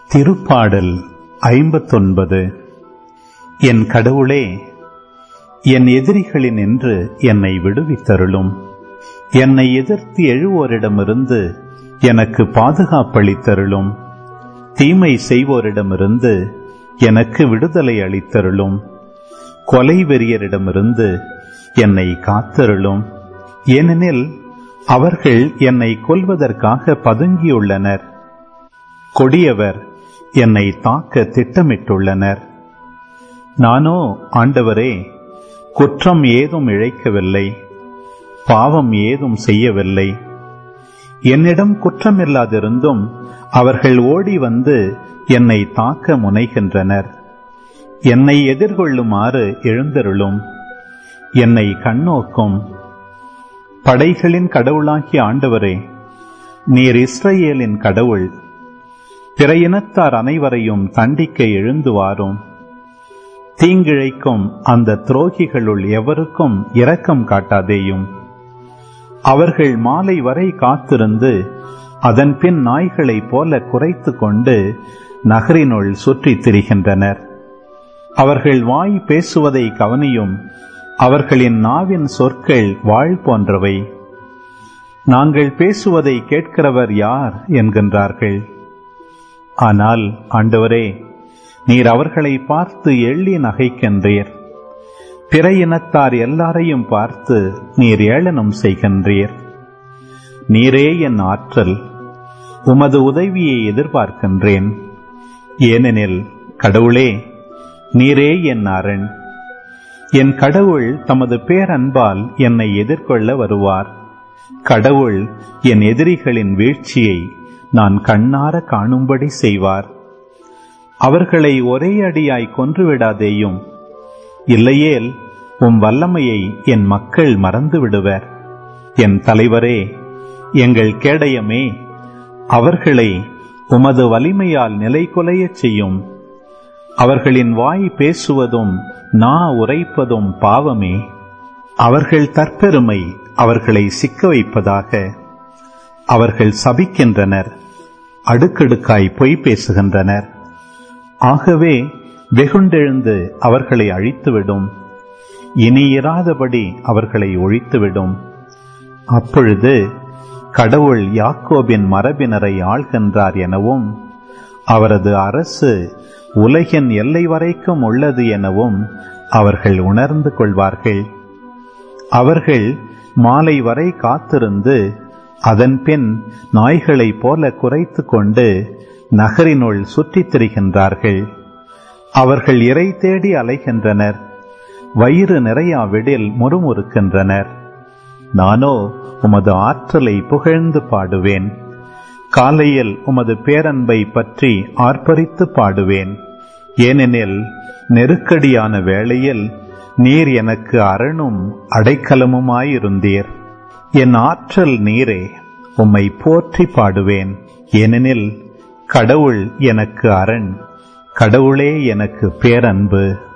திருப்பாடல் ஐம்பத்தொன்பது என் கடவுளே என் எதிரிகளினின்று என்னை விடுவித்தருளும் என்னை எதிர்த்து எழுவோரிடமிருந்து எனக்கு பாதுகாப்பளித்தருளும் தீமை செய்வோரிடமிருந்து எனக்கு விடுதலை அளித்தருளும் கொலை வெறியரிடமிருந்து என்னை காத்தருளும் ஏனெனில் அவர்கள் என்னை கொல்வதற்காக பதுங்கியுள்ளனர் கொடியவர் என்னை தாக்க திட்டமிட்டுள்ளனர் நானோ ஆண்டவரே குற்றம் ஏதும் இழைக்கவில்லை பாவம் ஏதும் செய்யவில்லை என்னிடம் குற்றமில்லாதிருந்தும் அவர்கள் ஓடி வந்து என்னை தாக்க முனைகின்றனர் என்னை எதிர்கொள்ளுமாறு எழுந்தருளும் என்னை கண்ணோக்கும் படைகளின் கடவுளாகிய ஆண்டவரே நீர் இஸ்ரேலின் கடவுள் பிற இனத்தார் அனைவரையும் தண்டிக்க எழுந்து வாரும் தீங்கிழைக்கும் அந்த துரோகிகளுள் எவருக்கும் இரக்கம் காட்டாதேயும் அவர்கள் மாலை வரை காத்திருந்து அதன் பின் நாய்களைப் போல குறைத்து கொண்டு நகரினுள் சுற்றித் திரிகின்றனர் அவர்கள் வாய் பேசுவதை கவனியும் அவர்களின் நாவின் சொற்கள் வாழ் போன்றவை நாங்கள் பேசுவதை கேட்கிறவர் யார் என்கின்றார்கள் ஆனால் ஆண்டவரே நீர் அவர்களை பார்த்து எள்ளி நகைக்கின்றீர் பிற இனத்தார் எல்லாரையும் பார்த்து நீர் ஏளனம் செய்கின்றீர் நீரே என் ஆற்றல் உமது உதவியை எதிர்பார்க்கின்றேன் ஏனெனில் கடவுளே நீரே என் அரண் என் கடவுள் தமது பேரன்பால் என்னை எதிர்கொள்ள வருவார் கடவுள் என் எதிரிகளின் வீழ்ச்சியை நான் கண்ணார காணும்படி செய்வார் அவர்களை ஒரே அடியாய் கொன்றுவிடாதேயும் இல்லையேல் உம் வல்லமையை என் மக்கள் மறந்து விடுவர் என் தலைவரே எங்கள் கேடயமே அவர்களை உமது வலிமையால் நிலைகுலையச் செய்யும் அவர்களின் வாய் பேசுவதும் நா உரைப்பதும் பாவமே அவர்கள் தற்பெருமை அவர்களை சிக்க வைப்பதாக அவர்கள் சபிக்கின்றனர் அடுக்கடுக்காய் பொய் பேசுகின்றனர் ஆகவே வெகுண்டெழுந்து அவர்களை அழித்துவிடும் இனி இராதபடி அவர்களை ஒழித்துவிடும் அப்பொழுது கடவுள் யாக்கோபின் மரபினரை ஆள்கின்றார் எனவும் அவரது அரசு உலகின் எல்லை வரைக்கும் உள்ளது எனவும் அவர்கள் உணர்ந்து கொள்வார்கள் அவர்கள் மாலை வரை காத்திருந்து அதன்பின் நாய்களைப் போல குறைத்து கொண்டு நகரினுள் சுற்றித் திரிகின்றார்கள் அவர்கள் இறை தேடி அலைகின்றனர் வயிறு நிறையாவிடில் முறுமுறுக்கின்றனர் நானோ உமது ஆற்றலை புகழ்ந்து பாடுவேன் காலையில் உமது பேரன்பை பற்றி ஆர்ப்பரித்து பாடுவேன் ஏனெனில் நெருக்கடியான வேளையில் நீர் எனக்கு அரணும் அடைக்கலமுமாயிருந்தீர் என் ஆற்றல் நீரே உம்மை போற்றி பாடுவேன் ஏனெனில் கடவுள் எனக்கு அரண் கடவுளே எனக்கு பேரன்பு